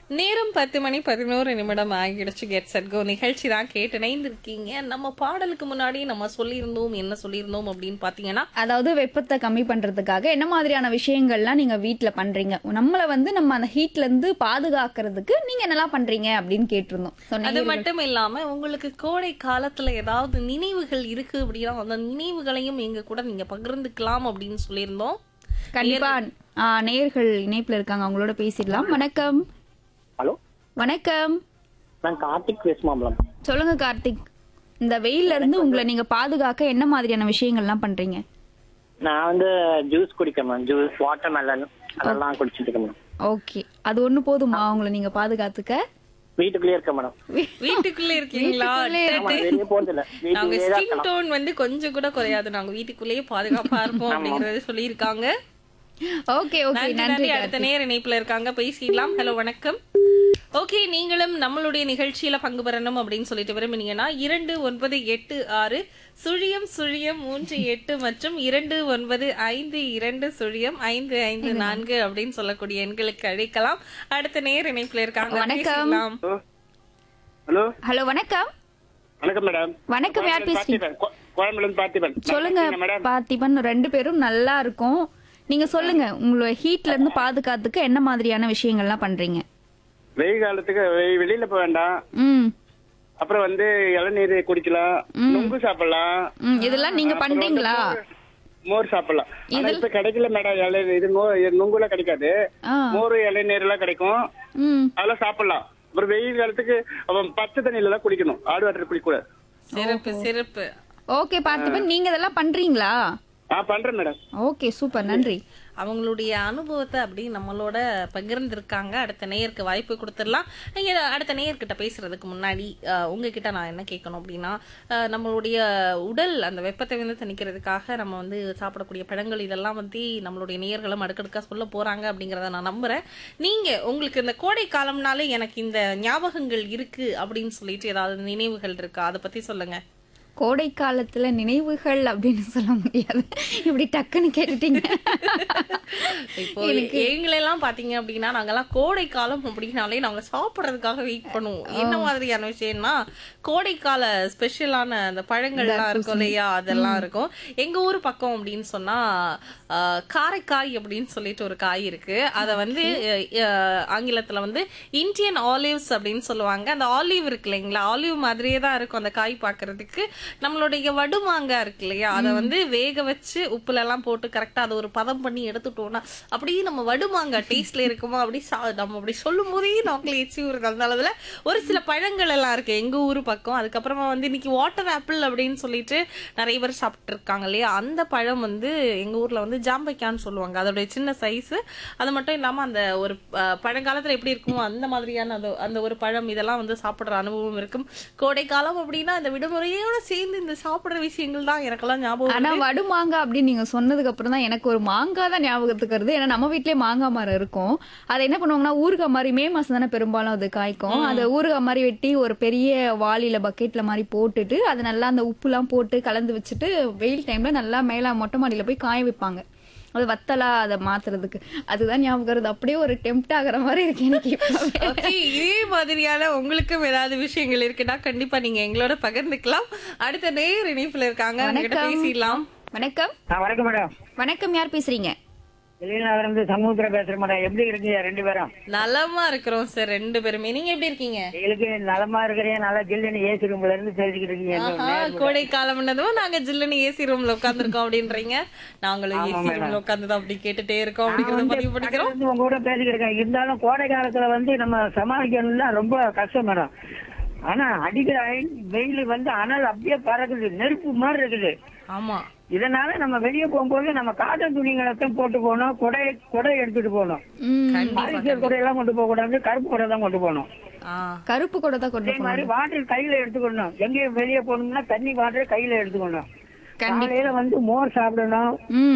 நேரம் பத்து மணி பதினோரு நிமிடம் ஆகிடுச்சு கெட் செட் கோ நிகழ்ச்சி தான் கேட்டு இணைந்திருக்கீங்க நம்ம பாடலுக்கு முன்னாடி நம்ம சொல்லியிருந்தோம் என்ன சொல்லியிருந்தோம் அப்படின்னு பாத்தீங்கன்னா அதாவது வெப்பத்தை கம்மி பண்றதுக்காக என்ன மாதிரியான விஷயங்கள்லாம் நீங்க வீட்ல பண்றீங்க நம்மள வந்து நம்ம அந்த ஹீட்ல இருந்து பாதுகாக்கிறதுக்கு நீங்க என்னெல்லாம் பண்றீங்க அப்படின்னு கேட்டிருந்தோம் So, அது நேயர்கள்- மட்டும் இல்லாம உங்களுக்கு கோடை காலத்துல ஏதாவது நினைவுகள் இருக்கு அப்படின்னா அந்த நினைவுகளையும் எங்க கூட நீங்க பகிர்ந்துக்கலாம் அப்படின்னு சொல்லியிருந்தோம் கண்டிப்பா ஆ, நேயர்கள் இணைப்புல இருக்காங்க அவங்களோட பேசிடலாம் வணக்கம் ஹலோ வணக்கம் நான் கார்த்திக் பேசுமாம்லாம் சொல்லுங்க கார்த்திக் இந்த வெயில்ல இருந்து உங்களை நீங்க பாதுகாக்க என்ன மாதிரியான விஷயங்கள்லாம் பண்றீங்க நான் வந்து ஜூஸ் குடிக்கேன் மேம் ஜூஸ் வாட்டர் மெலன் அதெல்லாம் குடிச்சிட்டு இருக்கேன் மேம் ஓகே அது ஒண்ணு போதுமா உங்களை நீங்க பாதுகாத்துக்க வீட்டுக்குள்ளேயே இருக்கேன் மேடம் வீட்டுக்குள்ள இருக்கீங்களா ஆமா வெளியே போறது இல்ல நாங்க வீட்டுக்குள்ளேயே தான் ஸ்கின் டோன் வந்து கொஞ்சம் கூட குறையாது நாங்க வீட்டுக்குள்ளேயே பாதுகாப்பா இருப்போம் அப்படிங்கறத சொல்லியிருக்காங்க ஓகே ஓகே நன்றி நன்றி நன்றி அடுத்த நேர இணைப்புல இருக்காங்க பேசிடலாம் ஹலோ வணக்கம் ஓகே நீங்களும் நம்மளுடைய நிகழ்ச்சியில பங்கு பெறணும் அப்படின்னு சொல்லிட்டு விரும்பினீங்கன்னா இரண்டு ஒன்பது எட்டு ஆறு சுழியம் சுழியம் மூன்று எட்டு மற்றும் இரண்டு ஒன்பது ஐந்து இரண்டு சுழியம் ஐந்து ஐந்து நான்கு அப்படின்னு சொல்லக்கூடிய எண்களுக்கு அழைக்கலாம் அடுத்த நேர இணைப்புல இருக்காங்க வணக்கம். பேசிடலாம். ஹலோ ஹலோ வணக்கம் வணக்கம் மேடம் வணக்கம் யார் பேசுறீங்க கோயம்புலேருந்து பார்த்திபன் சொல்லுங்க மேடம் பார்த்திபன் ரெண்டு பேரும் நல்லா இருக்கும் நீங்க சொல்லுங்க உங்களோட ஹீட்ல இருந்து பாதுகாத்துக்க என்ன மாதிரியான விஷயங்கள்லாம் பண்றீங்க வெயில் காலத்துக்கு வெ- வெளியில போக வேண்டாம் ம் அப்புறம் வந்து இளநீர் குடிக்கலாம் நுங்கு சாப்பிடலாம் ம் இதெல்லாம் நீங்க அப்புறம் வந்து பண்றீங்களா மோர்- மோர் சாப்பிடலாம் ஆனா இப்ப கிடைக்கல மேடம் இளநீர் இது மோ- நுங்குலாம் கிடைக்காது ஆ மோர் இளநீர் எல்லாம் கிடைக்கும் ம் அதெல்லாம் சாப்பிடலாம் அப்புறம் வெயில் காலத்துக்கு அவன் பச்சை தண்ணியில தான் குடிக்கணும் ஆடு வாட்டர் குடிக்கூடாது சிறப்பு சிறப்பு ஓகே பார்த்திபன் நீங்க இதெல்லாம் பண்றீங்களா நான் பண்றேன் மேடம் ஓகே சூப்பர் நன்றி அவங்களுடைய அனுபவத்தை அப்படி நம்மளோட பகிர்ந்திருக்காங்க அடுத்த நேயருக்கு வாய்ப்பு கொடுத்துடலாம் நீங்க அடுத்த நேயர்கிட்ட பேசுறதுக்கு முன்னாடி அஹ், உங்ககிட்ட நான் என்ன கேட்கணும் அப்படின்னா அஹ், நம்மளுடைய உடல் அந்த வெப்பத்தை வந்து தணிக்கிறதுக்காக நம்ம வந்து சாப்பிடக்கூடிய பழங்கள் இதெல்லாம் வந்து நம்மளுடைய நேயர்களும் அடுக்கடுக்கா சொல்ல போறாங்க அப்படிங்கறத நான் நம்புறேன் நீங்க உங்களுக்கு இந்த கோடை காலம்னாலே எனக்கு இந்த ஞாபகங்கள் இருக்கு அப்படின்னு சொல்லிட்டு ஏதாவது நினைவுகள் இருக்கா அதை பத்தி சொல்லுங்க கோடை காலத்துல நினைவுகள் அப்படின்னு சொல்ல முடியாது இப்படி டக்குன்னு கேட்டுட்டீங்க இப்போ எங்களெல்லாம் பாத்தீங்க அப்படின்னா நாங்கெல்லாம் கோடை காலம் அப்படின்னாலே நாங்க சாப்பிடுறதுக்காக வெயிட் பண்ணுவோம் என்ன மாதிரியான விஷயம்னா கோடைக்கால ஸ்பெஷலான அந்த பழங்கள்லாம் இருக்கும் இல்லையா அதெல்லாம் இருக்கும் எங்க ஊர் பக்கம் அப்படின்னு சொன்னா ஆஹ், காரைக்காய் அப்படின்னு சொல்லிட்டு ஒரு காய் இருக்கு அத வந்து அஹ், ஆங்கிலத்துல வந்து இந்தியன் ஆலிவ்ஸ் அப்படின்னு சொல்லுவாங்க அந்த ஆலிவ் இருக்கு இல்லைங்களா ஆலிவ் மாதிரியே தான் இருக்கும் அந்த காய் பார்க்கிறதுக்கு நம்மளுடைய வடுமாங்காய் இருக்கு இல்லையா அதை வந்து வேக வச்சு உப்புல எல்லாம் போட்டு கரெக்டா அதை ஒரு பதம் பண்ணி எடுத்துட்டோம்னா அப்படியே நம்ம வடுமாங்காய் டேஸ்ட்ல இருக்குமா அப்படி சா- நம்ம அப்படி சொல்லும் போதே நாக்கில் எச்சி ஊறுது அந்த அளவுல ஒரு சில பழங்கள் எல்லாம் இருக்கு எங்க ஊர் பக்கம் அதுக்கப்புறமா வந்து இன்னைக்கு வாட்டர் ஆப்பிள் அப்படின்னு சொல்லிட்டு நிறைய பேர் சாப்பிட்டு இருக்காங்க இல்லையா அந்த பழம் வந்து எங்க ஊர்ல வந்து ஜாம்பைக்கான்னு சொல்லுவாங்க அதோடைய சின்ன சைஸ் அது மட்டும் இல்லாம அந்த ஒரு அஹ், பழங்காலத்துல எப்படி இருக்குமோ அந்த மாதிரியான அந்த அந்த ஒரு பழம் இதெல்லாம் வந்து சாப்பிடுற அனுபவம் இருக்கும் கோடை காலம் அப்படின்னா இந்த விடுமுறையோட சேர்ந்து இந்த சாப்பிடுற விஷயங்கள் தான் எனக்கெல்லாம் ஞாபகம் ஆனா வடுமாங்காய் அப்படின்னு நீங்க சொன்னதுக்கு அப்புறம் தான் எனக்கு ஒரு மாங்காய் தான் ஞாபகத்துக்கு வருது ஏன்னா நம்ம வீட்லயே மாங்காய் மரம் இருக்கும் அதை என்ன பண்ணுவாங்கன்னா ஊறுகாய் மாதிரி மே மாசம் தானே பெரும்பாலும் அது காய்க்கும் அதை ஊறுகாய் மாதிரி வெட்டி ஒரு பெரிய வாளியில பக்கெட்ல மாதிரி போட்டுட்டு அது நல்லா அந்த உப்புலாம் போட்டு கலந்து வச்சுட்டு வெயில் டைம்ல நல்லா மேல மொட்டை மாடியில போய் காய வைப்பாங்க அது வத்தலா அதை மாத்துறதுக்கு அதுதான் ஞாபகம் வருது அப்படியே ஒரு டெம்ட் ஆகுற மாதிரி இருக்கு எனக்கு இப்பவே. ஓகே இதே மாதிரியான உங்களுக்கும் ஏதாவது விஷயங்கள் இருக்குன்னா கண்டிப்பா நீங்க எங்களோட பகிர்ந்துக்கலாம் அடுத்த நேர் இணைப்புல இருக்காங்க அவங்க கிட்ட வணக்கம். பேசிடலாம் வணக்கம் வணக்கம் மேடம் வணக்கம் யார் பேசுறீங்க வெளிநாடுல இருந்து சமுத்திரம் பேசுறேன் மேடம் எப்படி இருக்கீங்க ரெண்டு பேரும் நலமா இருக்கிறோம் சார் ரெண்டு பேருமே நீங்க எப்படி இருக்கீங்க எங்களுக்கு நலமா இருக்கிறேன் நல்லா ஜில்லுன்னு ஏசி ரூம்ல இருந்து பேசிக்கிட்டு இருக்கீங்க ஆஹா, கோடை காலம்னதும் நாங்க ஜில்லுன்னு ஏசி ரூம்ல உட்கார்ந்துருக்கோம் அப்படின்றீங்க நாங்களும் ஏசி ரூம்ல உட்கார்ந்து அப்படி கேட்டுட்டே இருக்கோம் அப்படிங்கறத பதிவு பண்ணிக்கிறோம் வந்து உங்க கூட பேசிக்கிட்டு இருக்கேன் இருந்தாலும் கோடை காலத்துல வந்து நம்ம சமாளிக்கணும்னா ரொம்ப கஷ்டம் மேடம் ஆனா அடிக்கிற அயன் வெயில் வந்து அனல் அப்படியே பறக்குது நெருப்பு மாதிரி இருக்குது ஆமா இதனால நம்ம வெளியே போகும்போது நம்ம காட்டன் துணிகளை தான் போட்டு போகணும் கொடை கொடை எடுத்துட்டு போகணும் ம் பாலிஸ்டர் கொடையெல்லாம் கொண்டு போக கூடாது கருப்பு கொடை தான் கொண்டு போகணும் ஆஹ் கருப்பு கூட தான் கொண்டு அதே மாதிரி போகணும் வாட்டர் கையில எடுத்துக்கணும் எங்கேயும் வெளியே போகணும்னா தண்ணி வாட்டர் கையில எடுத்துக்கணும் கண்டிப்பா காலையில வந்து மோர் சாப்பிடணும் ம்